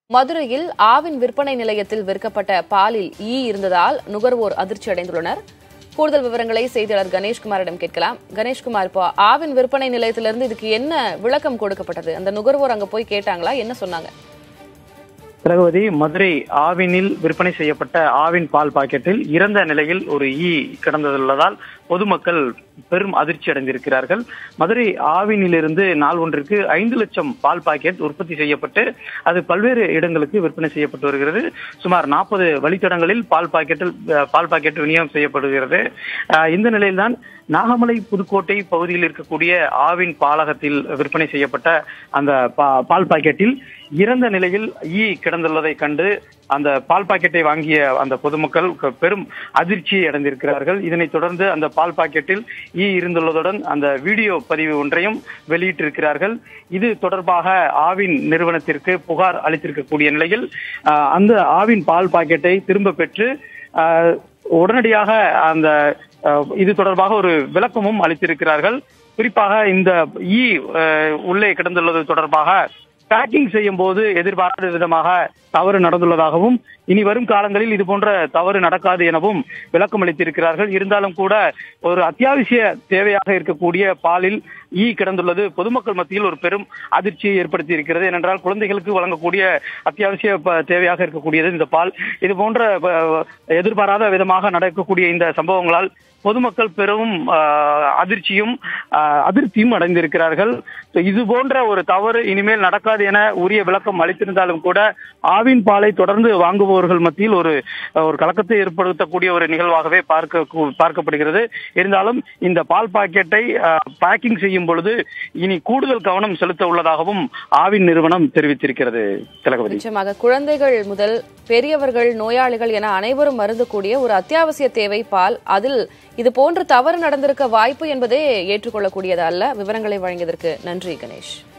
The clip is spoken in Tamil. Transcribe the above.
மதுரையில் ஆவின் விற்பனை நிலையத்தில் விற்கப்பட்ட பாலில் ஈ இருந்ததால் நுகர்வோர் அதிர்ச்சி அடைந்துள்ளனர் கூடுதல் விவரங்களை செய்தியாளர் கணேஷ்குமாரிடம் கேட்கலாம் கணேஷ்குமார் இப்போ ஆவின் விற்பனை நிலையத்திலிருந்து இதுக்கு என்ன விளக்கம் கொடுக்கப்பட்டது அந்த நுகர்வோர் அங்க போய் கேட்டாங்களா என்ன சொன்னாங்க திலகவதி மதுரை ஆவினில் விற்பனை செய்யப்பட்ட ஆவின் பால் பாக்கெட்டில் இறந்த நிலையில் ஒரு ஈ கிடந்துள்ளதால் பொதுமக்கள் பெரும் அதிர்ச்சி அடைந்திருக்கிறார்கள் மதுரை ஆவினிலிருந்து நாள் ஒன்றிற்கு ஐந்து லட்சம் பால் பாக்கெட் உற்பத்தி செய்யப்பட்டு அது பல்வேறு இடங்களுக்கு விற்பனை செய்யப்பட்டு வருகிறது சுமார் நாற்பது வழித்தடங்களில் பால் பாக்கெட்டில் அஹ், பால் பாக்கெட் விநியோகம் செய்யப்படுகிறது அஹ், இந்த நிலையில்தான் நாகமலை புதுக்கோட்டை பகுதியில் இருக்கக்கூடிய ஆவின் பாலகத்தில் விற்பனை செய்யப்பட்ட அந்த பா- பால் பாக்கெட்டில் இறந்த நிலையில் ஈ கிடந்துள்ளதை கண்டு அந்த பால் பாக்கெட்டை வாங்கிய அந்த பொதுமக்கள் க- பெரும் அதிர்ச்சியை அடைந்திருக்கிறார்கள் இதனைத் தொடர்ந்து அந்த பால் பாக்கெட்டில் ஈ இருந்துள்ளதுடன் அந்த வீடியோ பதிவு ஒன்றையும் வெளியிட்டிருக்கிறார்கள் இது தொடர்பாக ஆவின் நிறுவனத்திற்கு புகார் அளித்திருக்கக்கூடிய நிலையில் ஆஹ், அந்த ஆவின் பால் பாக்கெட்டை திரும்ப பெற்று ஆஹ், உடனடியாக அந்த ஆஹ், இது தொடர்பாக ஒரு விளக்கமும் அளித்திருக்கிறார்கள் குறிப்பாக இந்த ஈ ஆஹ், உள்ளே கிடந்துள்ளது தொடர்பாக பேக்கிங் செய்யும் போது எதிர்பாராத விதமாக தவறு நடந்துள்ளதாகவும் இனி வரும் காலங்களில் இது போன்ற தவறு நடக்காது எனவும் விளக்கம் அளித்திருக்கிறார்கள் இருந்தாலும் கூட ஒரு அத்தியாவசிய தேவையாக இருக்கக்கூடிய பாலில் ஈ கிடந்துள்ளது பொதுமக்கள் மத்தியில் ஒரு பெரும் அதிர்ச்சியை ஏற்படுத்தி இருக்கிறது ஏனென்றால் குழந்தைகளுக்கு வழங்கக்கூடிய அத்தியாவசிய ப- தேவையாக இருக்கக்கூடியது இந்த பால் இது போன்ற ப- எதிர்பாராத விதமாக நடக்கக்கூடிய இந்த சம்பவங்களால் பொதுமக்கள் பெரும் ஆஹ், அதிர்ச்சியும் ஆஹ், அதிருப்தியும் அடைந்திருக்கிறார்கள் இது போன்ற ஒரு தவறு இனிமேல் நடக்காது என உரிய விளக்கம் அளித்திருந்தாலும் கூட ஆவின் பாலை தொடர்ந்து வாங்குபவர்கள் மத்தியில் ஒரு ஒரு கலக்கத்தை ஏற்படுத்தக்கூடிய ஒரு நிகழ்வாகவே பார்க்க பார்க்கப்படுகிறது இருந்தாலும் இந்த பால் பாக்கெட்டை பேக்கிங் செய்யும் பொழுது இனி கூடுதல் கவனம் செலுத்த உள்ளதாகவும் ஆவின் நிறுவனம் தெரிவித்திருக்கிறது திலகவதி நிச்சயமாக குழந்தைகள் முதல் பெரியவர்கள் நோயாளிகள் என அனைவரும் மருந்தக்கூடிய ஒரு அத்தியாவசிய தேவை பால் அதில் இது போன்று தவறு நடந்திருக்க வாய்ப்பு என்பதே ஏற்றுக்கொள்ளக்கூடியது அல்ல விவரங்களை வழங்கியதற்கு நன்றி கணேஷ்